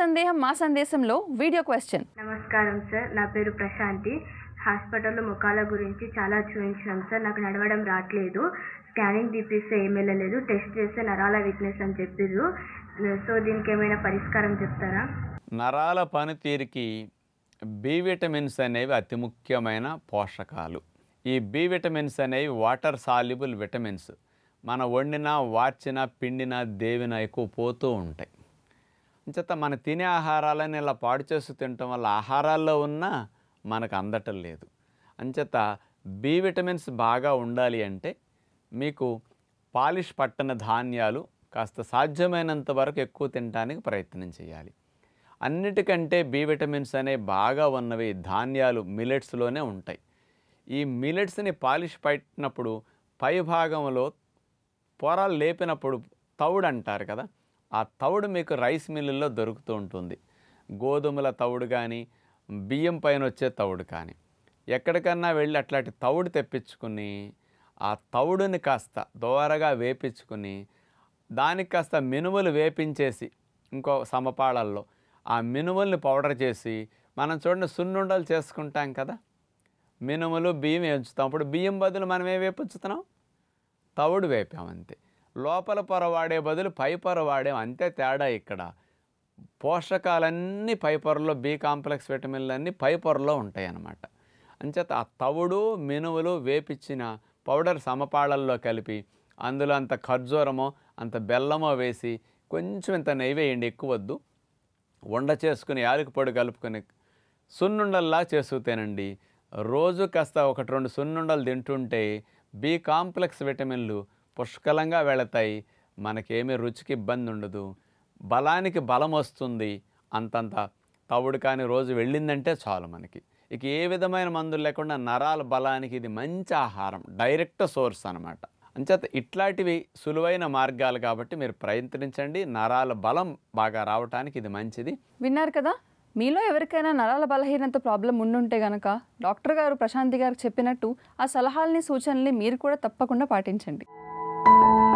సందేహం మా సందేశంలో వీడియో క్వశ్చన్ నమస్కారం సార్ నా పేరు ప్రశాంతి హాస్పిటల్లో ముఖాల గురించి చాలా చూపించినాం సార్ నాకు నడవడం రావట్లేదు స్కానింగ్ తీపిస్తే ఏం వెళ్ళలేదు టెస్ట్ చేస్తే నరాల వీక్నెస్ అని చెప్పిర్రు సో దీనికి ఏమైనా పరిష్కారం చెప్తారా నరాల పనితీరుకి బి విటమిన్స్ అనేవి అతి ముఖ్యమైన పోషకాలు ఈ బి విటమిన్స్ అనేవి వాటర్ సాల్యుబుల్ విటమిన్స్ మన వండిన వార్చిన పిండిన దేవిన ఎక్కువ పోతూ ఉంటాయి అంచేత మన తినే ఆహారాలను ఇలా పాడు చేస్తూ తినటం వల్ల ఆహారాల్లో ఉన్నా మనకు అందటం లేదు అంచేత బి విటమిన్స్ బాగా ఉండాలి అంటే మీకు పాలిష్ పట్టని ధాన్యాలు కాస్త సాధ్యమైనంత వరకు ఎక్కువ తినడానికి ప్రయత్నం చేయాలి అన్నిటికంటే బి విటమిన్స్ అనేవి బాగా ఉన్నవి ధాన్యాలు మిలెట్స్లోనే ఉంటాయి ఈ మిలెట్స్ని పాలిష్ పట్టినప్పుడు పై భాగంలో పొరాలు లేపినప్పుడు తవుడు అంటారు కదా ఆ తవుడు మీకు రైస్ మిల్లుల్లో దొరుకుతూ ఉంటుంది గోధుమల తవుడు కానీ బియ్యం పైన వచ్చే తవుడు కానీ ఎక్కడికన్నా వెళ్ళి అట్లాంటి తవుడు తెప్పించుకుని ఆ తవుడుని కాస్త దోరగా వేపించుకుని దానికి కాస్త మినుములు వేపించేసి ఇంకో సమపాళల్లో ఆ మినుముల్ని పౌడర్ చేసి మనం చూడండి సున్నుండలు చేసుకుంటాం కదా మినుములు బియ్యం వేయించుతాం అప్పుడు బియ్యం బదులు మనం ఏ వేపించుతున్నాం తవుడు వేపాం అంతే లోపల పొర వాడే బదులు పై పొర వాడాం అంతే తేడా ఇక్కడ పోషకాలన్నీ పై పొరలో బి కాంప్లెక్స్ విటమిన్లు అన్నీ పై పొరలో ఉంటాయి అన్నమాట అంచేత ఆ తవుడు మినువులు వేపిచ్చిన పౌడర్ సమపాళల్లో కలిపి అందులో అంత ఖర్జూరమో అంత బెల్లమో వేసి కొంచెం ఇంత నెయ్యి వేయండి ఎక్కువ వద్దు వండ చేసుకుని యాలకి పొడి కలుపుకొని సున్నుండల్లా చేస్తూ తినండి రోజు కాస్త ఒకటి రెండు సున్నుండలు తింటుంటే బి కాంప్లెక్స్ విటమిన్లు పుష్కలంగా వెళతాయి మనకేమీ రుచికి ఇబ్బంది ఉండదు బలానికి బలం వస్తుంది అంతంత తవుడు కానీ రోజు వెళ్ళిందంటే చాలు మనకి ఇక ఏ విధమైన మందులు లేకుండా నరాల బలానికి ఇది మంచి ఆహారం డైరెక్ట్ సోర్స్ అనమాట అంచేత ఇట్లాంటివి సులువైన మార్గాలు కాబట్టి మీరు ప్రయత్నించండి నరాల బలం బాగా రావటానికి ఇది మంచిది విన్నారు కదా మీలో ఎవరికైనా నరాల బలహీనత ప్రాబ్లం ఉండుంటే గనక డాక్టర్ గారు ప్రశాంతి గారు చెప్పినట్టు ఆ సలహాలని సూచనల్ని మీరు కూడా తప్పకుండా పాటించండి